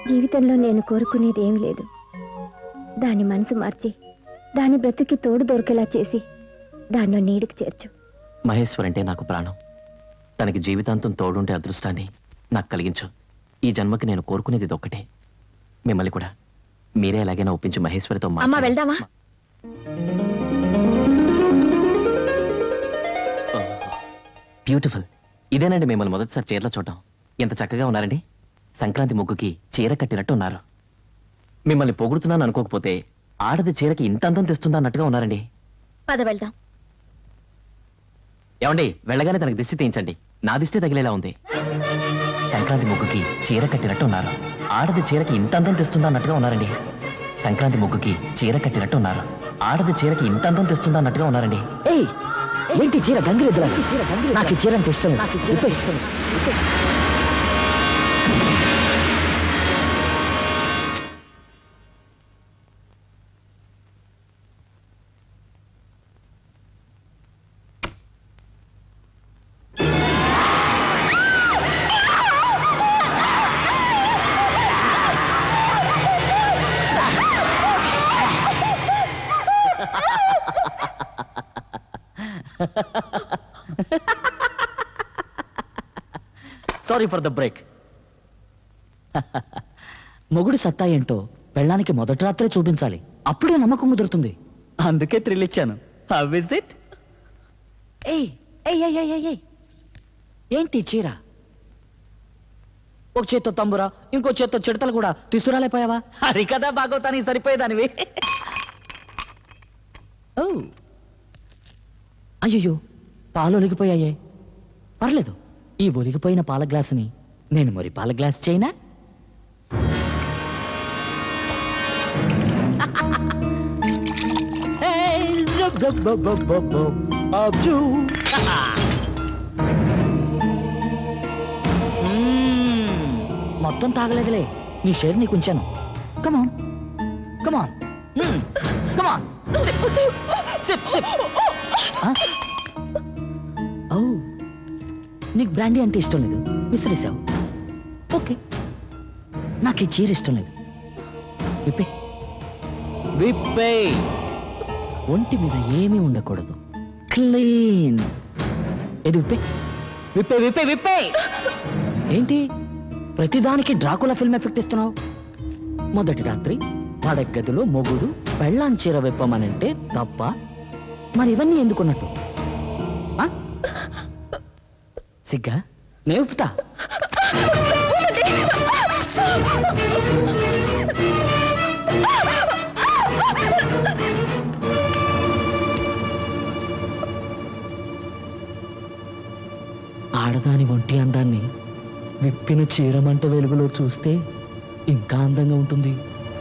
జీవితంలో నేను కోరుకునేది ఏమీ లేదు దాని మనసు మార్చి దాని బ్రతుకి తోడు దొరికేలా చేసి దాన్ని నీడికి చేర్చు మహేశ్వర్ అంటే నాకు ప్రాణం తనకి జీవితాంతం తోడుండే అదృష్టాన్ని నాకు కలిగించు ఈ జన్మకి నేను కోరుకునేది ఇదొక్కటే మిమ్మల్ని కూడా మీరే ఎలాగైనా ఒప్పించి మహేశ్వరితో అమ్మా వెళ్దామా బ్యూటిఫుల్ ఇదేనండి మిమ్మల్ని మొదటిసారి చీరలో చూడటం ఎంత చక్కగా ఉన్నారండి సంక్రాంతి ముగ్గుకి చీర కట్టినట్టు ఉన్నారు మిమ్మల్ని పొగుడుతున్నాను అనుకోకపోతే ఆడది చీరకి ఇంత అందం తెస్తుందా అన్నట్టుగా ఉన్నారండి పద వెళ్దాం ఏమండి వెళ్ళగానే తనకి దిష్టి తీయించండి నా దిష్టి తగిలేలా ఉంది సంక్రాంతి ముగ్గుకి చీర కట్టినట్టు ఉన్నారు ఆడది చీరకి ఇంత అందం తెస్తుందా అన్నట్టుగా ఉన్నారండి సంక్రాంతి ముగ్గుకి చీర కట్టినట్టు ఉన్నారు ఆడది చీరకి ఇంత అందం తెస్తుందా అన్నట్టుగా ఉన్నారండి ఏయ్ ఏంటి చీర గంగిరెద్దులా నాకు ఈ చీర అంటే ఇష్టం లేదు. ఇప్పే. ఇప్పే. సారీ ఫర్ ద బ్రేక్ మొగుడు సత్తా ఏంటో పెళ్ళానికి మొదటి రాత్రే చూపించాలి అప్పుడే నమ్మకం కుదురుతుంది అందుకే థ్రిల్ ఇచ్చాను హవ్ ఇస్ ఇట్ ఏయ్ ఏయ్ ఏయ్ ఏయ్, ఏయ్ ఏయ్ ఏంటి చీర ఒక చేత్తో తంబురా ఇంకో చేత్తో చిడతలు కూడా తీసుకురాలేపోయావా హరి కదా బాగోతానికి సరిపోయేదానివి ఓ అయ్యో పాలు ఒలిగిపోయాయే పర్లేదు ఈ ఒలిగిపోయిన పాల గ్లాసుని నేను మరి పాల గ్లాస్ చేయనా Hey, rub, rub, rub, rub, rub, rub, of you. మ్మ్. మొత్తం తాగలేదులే నీ షేర్ నీకు ఉంచాను కమాన్ కమాన్ కమాన్ సిప్ సిప్ ఓ నీకు బ్రాండీ అంటే ఇష్టం లేదు విసిరేసావు ఓకే నాకు ఈ చీర ఇష్టం లేదు విప్పే విప్పే ఒంటి మీద ఏమీ ఉండకూడదు క్లీన్ ఏది విప్పే విప్పే విప్పే విప్పే ఏంటి ప్రతిదానికి డ్రాకులా ఫిల్మ్ ఎఫెక్ట్ ఇస్తున్నావు మొదటి రాత్రి పడగదిలో మొగుడు పెళ్ళాం చీర విప్పమనంటే తప్ప మరి ఇవన్నీ ఎందుకున్నట్టు ఆ? సిగ్గా నేను విప్పుతా ఆడదాని ఒంటి అందాన్ని విప్పిన చీరమంట వెలుగులో చూస్తే ఇంకా అందంగా ఉంటుంది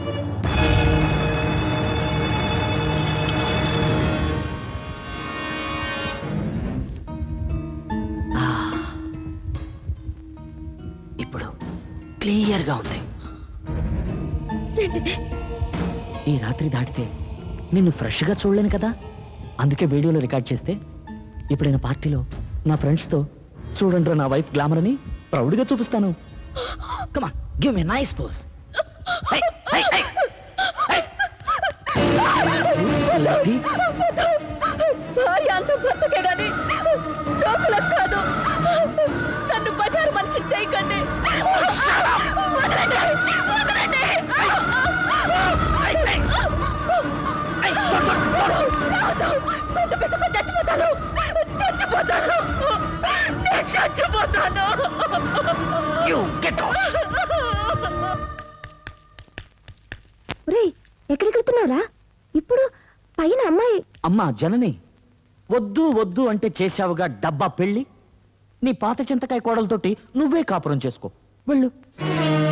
ఆ, ఇప్పుడు క్లియర్గా ఉంది ఈ రాత్రి దాటితే నిన్ను ఫ్రెష్గా చూడలేను కదా అందుకే వీడియోలో రికార్డ్ చేస్తే ఇప్పుడైన పార్టీలో నా ఫ్రెండ్స్తో చూడండి నా వైఫ్ గ్లామర్ అని ప్రౌడ్గా చూపిస్తాను కమా గివ్ మీ నైస్ పోస్ భార్య అంత భర్తకే గాని డోకులకు కాదు నన్ను బజారు మనిషి చేయకండి వదలండి, వదలండి. రావద్దు. గొంతు పిసుకుని చచ్చిపోతాను చచ్చిపోతాను నేను చచ్చిపోతాను ఎక్కడికి వెళ్తున్నావురా ఇప్పుడు పైన అమ్మాయి అమ్మా జనని వద్దు వద్దు అంటే చేశావుగా డబ్బా పెళ్ళి నీ పాత చింతకాయ కోడలతోటి నువ్వే కాపురం చేసుకో వెళ్ళు